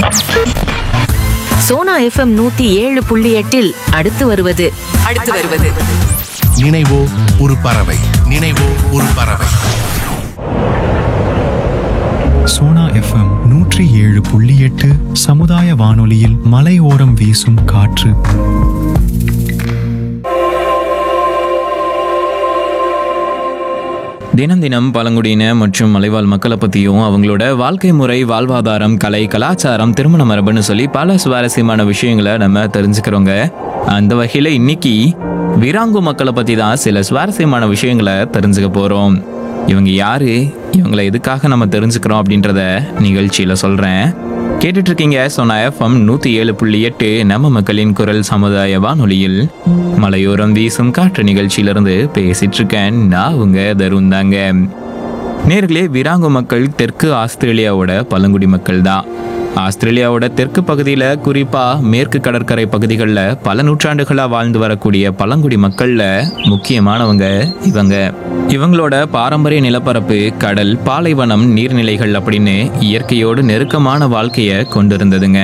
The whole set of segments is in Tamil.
சோனா எஃப்எம் நூத்தி ஏழு புள்ளி எட்டில் அடுத்து வருவது அடுத்து வருவது நினைவோ ஒரு பறவை நினைவோ ஒரு பறவை சோனா எஃப்எம் நூற்றி ஏழு புள்ளி எட்டு சமுதாய வானொலியில் மலையோரம் வீசும் காற்று தினம் தினம் பழங்குடியின மற்றும் மலைவாழ் மக்களை பற்றியும் அவங்களோட வாழ்க்கை முறை வாழ்வாதாரம் கலை கலாச்சாரம் திருமண மரபுன்னு சொல்லி பல சுவாரஸ்யமான விஷயங்களை நம்ம தெரிஞ்சுக்கிறோங்க அந்த வகையில் இன்னைக்கு விராங்கு மக்களை பற்றி தான் சில சுவாரஸ்யமான விஷயங்களை தெரிஞ்சுக்க போகிறோம் இவங்க யாரு இவங்களை எதுக்காக நம்ம தெரிஞ்சுக்கிறோம் அப்படின்றத நிகழ்ச்சியில் சொல்கிறேன் கேட்டுட்டு இருக்கீங்க சொன்ன எஃப்எம் நூற்றி ஏழு புள்ளி எட்டு நம்ம மக்களின் குரல் சமுதாய வானொலியில் மலையோரம் வீசும் காற்று நிகழ்ச்சியிலிருந்து பேசிட்டு இருக்கேன் நான் உங்க தருண் தாங்க நேர்களே விராங்கு மக்கள் தெற்கு ஆஸ்திரேலியாவோட பழங்குடி மக்கள் தான் ஆஸ்திரேலியாவோட தெற்கு பகுதியில் குறிப்பாக மேற்கு கடற்கரை பகுதிகளில் பல நூற்றாண்டுகளாக வாழ்ந்து வரக்கூடிய பழங்குடி மக்களில் முக்கியமானவங்க இவங்க இவங்களோட பாரம்பரிய நிலப்பரப்பு கடல் பாலைவனம் நீர்நிலைகள் அப்படின்னு இயற்கையோடு நெருக்கமான வாழ்க்கையை கொண்டிருந்ததுங்க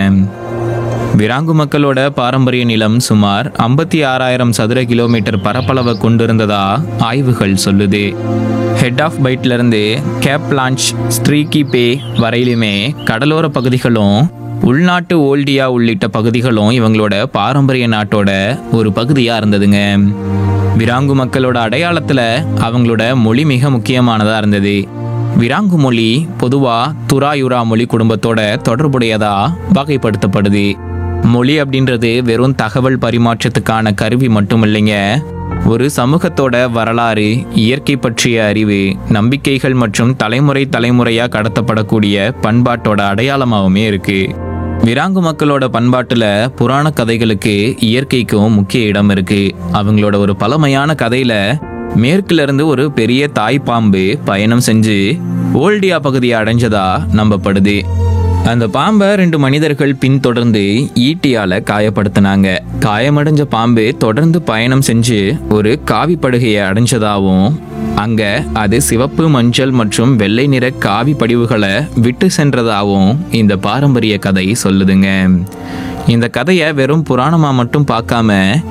விராங்கு மக்களோட பாரம்பரிய நிலம் சுமார் ஐம்பத்தி ஆறாயிரம் சதுர கிலோமீட்டர் பரப்பளவை கொண்டிருந்ததா ஆய்வுகள் சொல்லுது ஹெட் ஆஃப் பைட்ல இருந்து கேப் லான்ச் ஸ்ட்ரீக்கி பே வரையிலுமே கடலோர பகுதிகளும் உள்நாட்டு ஓல்டியா உள்ளிட்ட பகுதிகளும் இவங்களோட பாரம்பரிய நாட்டோட ஒரு பகுதியாக இருந்ததுங்க விராங்கு மக்களோட அடையாளத்துல அவங்களோட மொழி மிக முக்கியமானதா இருந்தது விராங்கு மொழி பொதுவா துராயுரா மொழி குடும்பத்தோட தொடர்புடையதா வகைப்படுத்தப்படுது மொழி அப்படின்றது வெறும் தகவல் பரிமாற்றத்துக்கான கருவி மட்டும் இல்லைங்க ஒரு சமூகத்தோட வரலாறு இயற்கை பற்றிய அறிவு நம்பிக்கைகள் மற்றும் தலைமுறை தலைமுறையா கடத்தப்படக்கூடிய பண்பாட்டோட அடையாளமாகவுமே இருக்கு விராங்கு மக்களோட பண்பாட்டுல புராண கதைகளுக்கு இயற்கைக்கும் முக்கிய இடம் இருக்கு அவங்களோட ஒரு பழமையான கதையில மேற்குல இருந்து ஒரு பெரிய தாய் பாம்பு பயணம் செஞ்சு ஓல்டியா பகுதியை அடைஞ்சதா நம்பப்படுது அந்த பாம்பை ரெண்டு மனிதர்கள் பின்தொடர்ந்து ஈட்டியால காயப்படுத்தினாங்க காயமடைஞ்ச பாம்பு தொடர்ந்து பயணம் செஞ்சு ஒரு காவி படுகையை அடைஞ்சதாவும் அங்க அது சிவப்பு மஞ்சள் மற்றும் வெள்ளை நிற காவி படிவுகளை விட்டு சென்றதாகவும் இந்த பாரம்பரிய கதை சொல்லுதுங்க இந்த கதையை வெறும் புராணமா மட்டும் பார்க்காம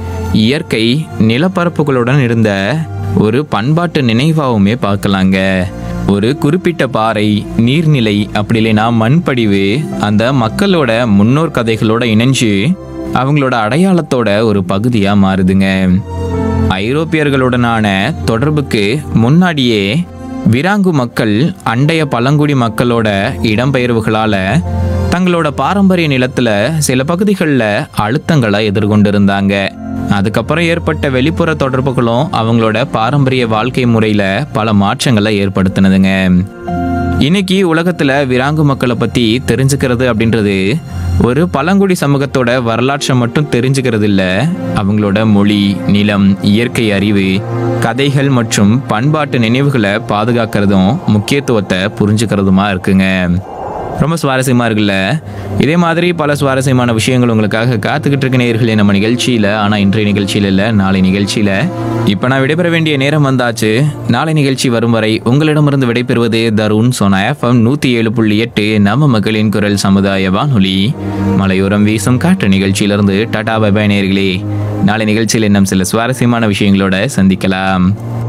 இயற்கை நிலப்பரப்புகளுடன் இருந்த ஒரு பண்பாட்டு நினைவாகவுமே பார்க்கலாங்க ஒரு குறிப்பிட்ட பாறை நீர்நிலை அப்படி இல்லைன்னா மண்படிவு அந்த மக்களோட முன்னோர் கதைகளோட இணைஞ்சு அவங்களோட அடையாளத்தோட ஒரு பகுதியாக மாறுதுங்க ஐரோப்பியர்களுடனான தொடர்புக்கு முன்னாடியே விராங்கு மக்கள் அண்டைய பழங்குடி மக்களோட இடம்பெயர்வுகளால தங்களோட பாரம்பரிய நிலத்துல சில பகுதிகளில் அழுத்தங்களை எதிர்கொண்டிருந்தாங்க அதுக்கப்புறம் ஏற்பட்ட வெளிப்புற தொடர்புகளும் அவங்களோட பாரம்பரிய வாழ்க்கை முறையில பல மாற்றங்களை ஏற்படுத்தினதுங்க இன்னைக்கு உலகத்துல விராங்கு மக்களை பத்தி தெரிஞ்சுக்கிறது அப்படின்றது ஒரு பழங்குடி சமூகத்தோட வரலாற்றை மட்டும் தெரிஞ்சுக்கிறது இல்ல அவங்களோட மொழி நிலம் இயற்கை அறிவு கதைகள் மற்றும் பண்பாட்டு நினைவுகளை பாதுகாக்கிறதும் முக்கியத்துவத்தை புரிஞ்சுக்கிறதுமா இருக்குங்க ரொம்ப சுவாரஸ்யமா இருக்குல்ல இதே மாதிரி பல சுவாரஸ்யமான விஷயங்கள் உங்களுக்காக காத்துக்கிட்டு இருக்க நேர்களே நம்ம நிகழ்ச்சியில ஆனா இன்றைய நிகழ்ச்சியில இல்ல நாளை நிகழ்ச்சியில இப்ப நான் விடைபெற வேண்டிய நேரம் வந்தாச்சு நாளை நிகழ்ச்சி வரும் வரை உங்களிடமிருந்து விடைபெறுவது தருண் சோனா எஃப்எம் நூத்தி ஏழு புள்ளி எட்டு நம்ம மக்களின் குரல் சமுதாய வானொலி மலையோரம் வீசும் காற்று நிகழ்ச்சியிலிருந்து டாடா பை நேர்களே நாளை நிகழ்ச்சியில் இன்னும் சில சுவாரஸ்யமான விஷயங்களோட சந்திக்கலாம்